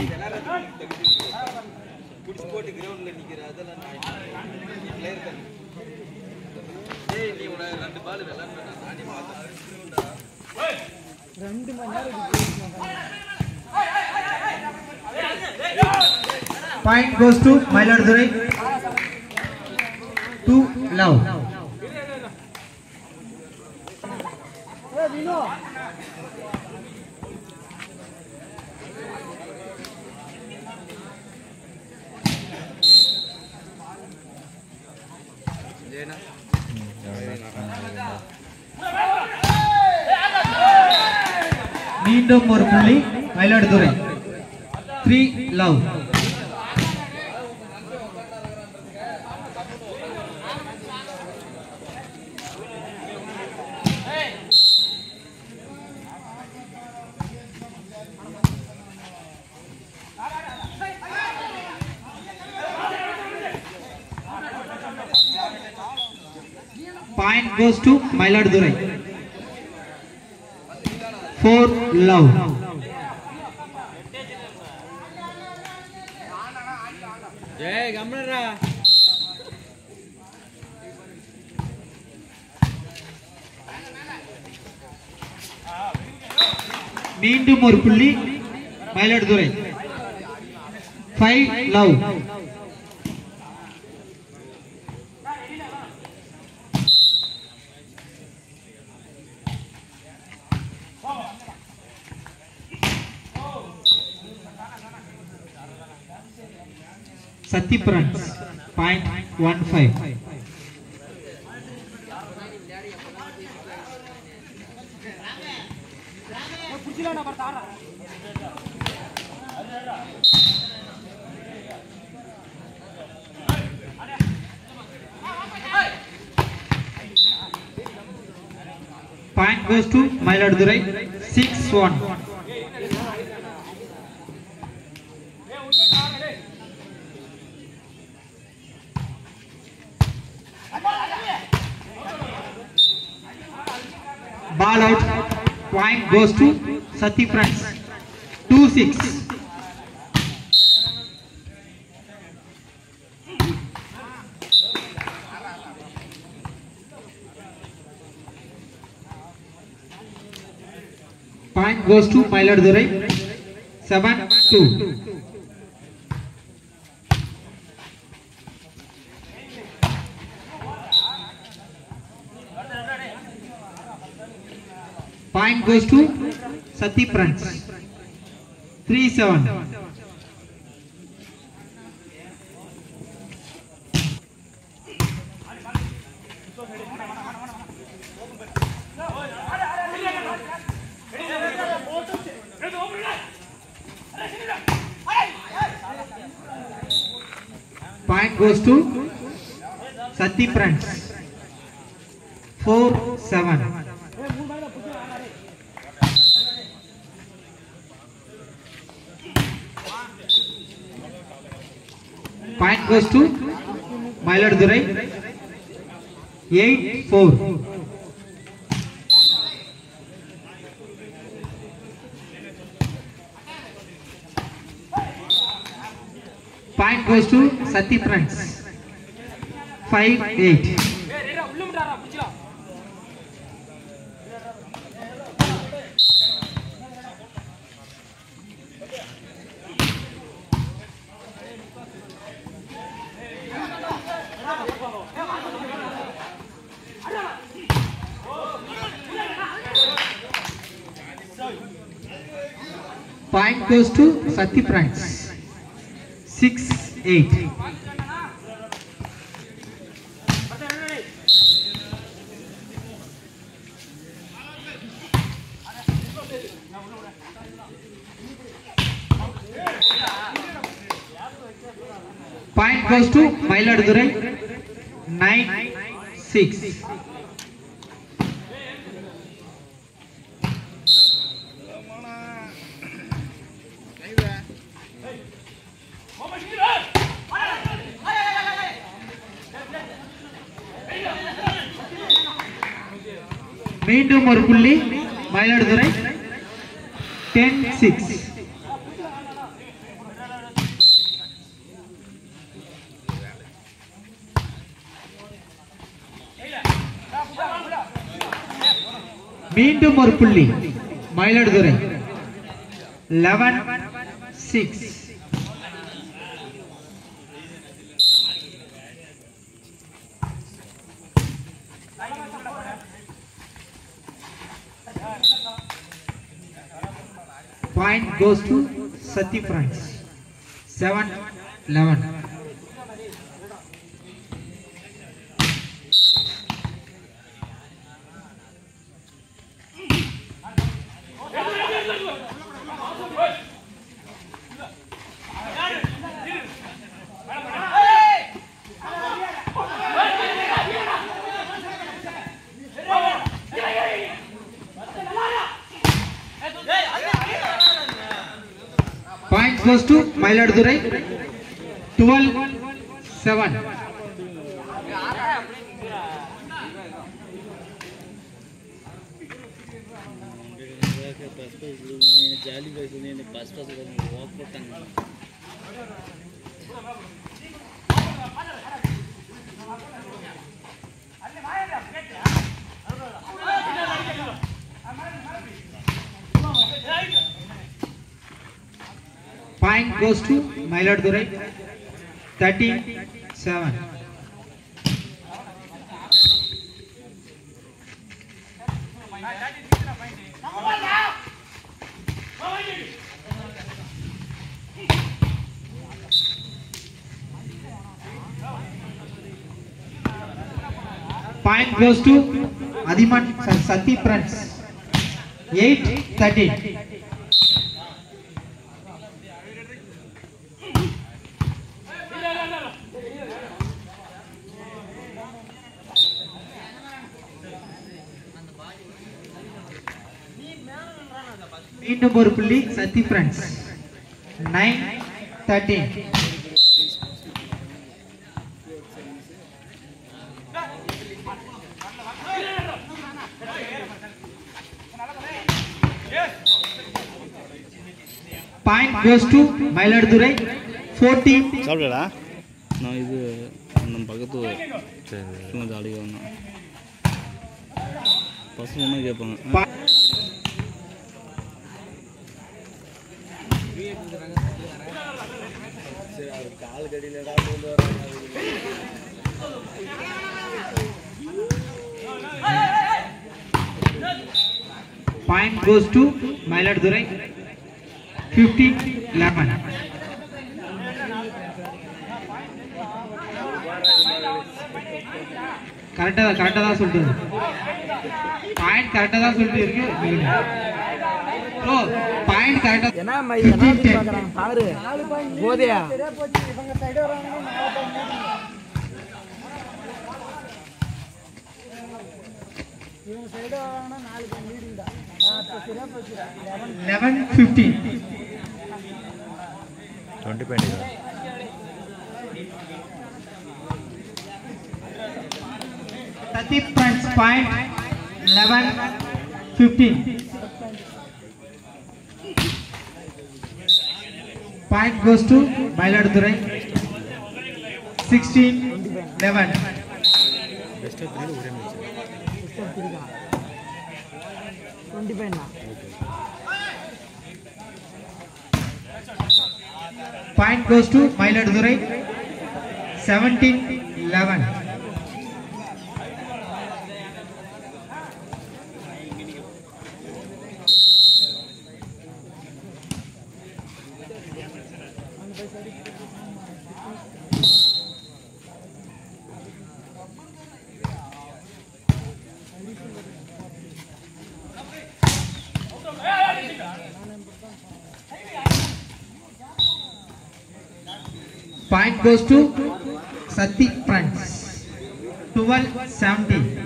புடிச்சு போட்டு கிரவுண்ட்ல நிக்கிற அதெல்லாம் நான் பிளேயர் தான் ஏய் நீ உன ரெண்டு பால் விளையாடுறா நானே பார்த்தேன் Point goes to Mailadurai. Two love. Jayana மீண்டும் ஒரு புள்ளி Mayiladuthurai three love Point goes to Mailadurai. Four love. ஏய் கம்னரா மீண்டும் ஒரு புள்ளி மயிலாடுதுறை ஃபைவ் லவ் சத்யபிரன்ஸ் point one five Point goes to Mailadurai 6-1. Ball out. Point goes to Sati Friends. 2-6. Point goes to Mailadurai. 7-2. Point goes to Sati Prince. 3-7. Point goes to Sati Prince. 4-7. Point goes to Mailadurai. 8-4. Point goes to Sati Prince. 5-8. Point goes to Sati Prince. 6-8. Point goes to Mailadurai. 9-6. மீண்டும் ஒரு புள்ளி Mayiladuthurai ten six மீண்டும் ஒரு புள்ளி Mayiladuthurai eleven six Point goes to Sati France. 7 11. Point goes to Mailadurai. 12 7. ಜಾಲಿ ಬೇಕು ನೀನು pass pass ಹೋಗ್ಬಿಟ್ಟಂಗೆ Point goes to Mailadurai. 13 7. Point goes to Adiman Sati Prince. 8 13. மீண்டும் ஒரு புள்ளி Sathy friends nine thirteen point goes to Mayiladuthurai fourteen சாப்பிடலா நான் இது நம்ம பக்கத்து சும்மா ஜாலியாக வந்தோம் பசங்க ஒன்றும் கேட்பாங்க point goes to Mayiladuthurai fifteen eleven கரெக்டாக தான் கரெக்டாக தான் சொல்லிட்டு பாயிண்ட் கரெக்டாக தான் சொல்லிட்டு இருக்கு ப்ரோ பாயிண்ட் கரெக்டாக என்ன மை என்ன பார்க்கறாங்க பாரு போதையா eleven fifteen twenty point Thirty points point eleven fifteen. Point goes to Mailadurai. Sixteen eleven. Best of three ఒరే మ్యాచ్ டுவெண்ட்டி ஃபைவ்ண்ணா Point goes to Mailadurai. Seventeen eleven. Point goes to Sati Prince. 12 17.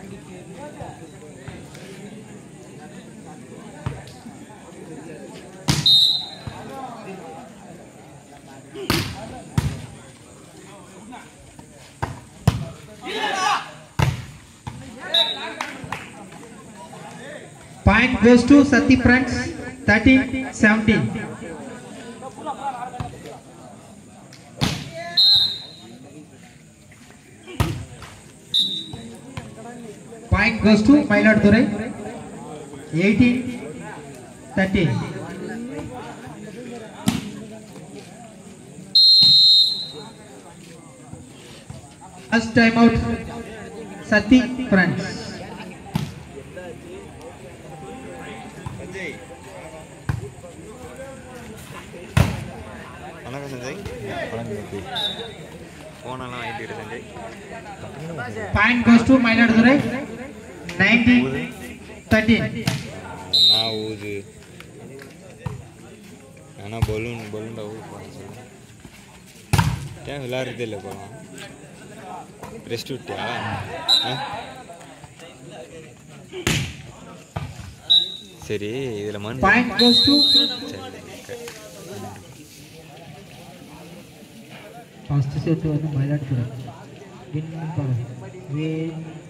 Point goes to Sati Prince. 13 17. Point goes to Mailadurai. Eighteen thirteen first time out Sathy friends Sanjay வணக்கம் சஞ்சய் வணக்கம் ஃபோனெல்லாம் வாங்கிட்டு Sanjay point goes to Mayiladuthurai nineteen thirteen நான் ஊது ஆனால் balloon பலூன்டா ஊது போகிறேன் சொல்லு ஏன் விளாட்றதே இல்லை போகலாம் ரெஸ்ட் விட்டியா ஆ சரி இதில் மண் பாயிண்ட் கோஸ் டு சரி ஃபர்ஸ்ட் செட் வந்து மயிலாடுதுறை வின் பண்ண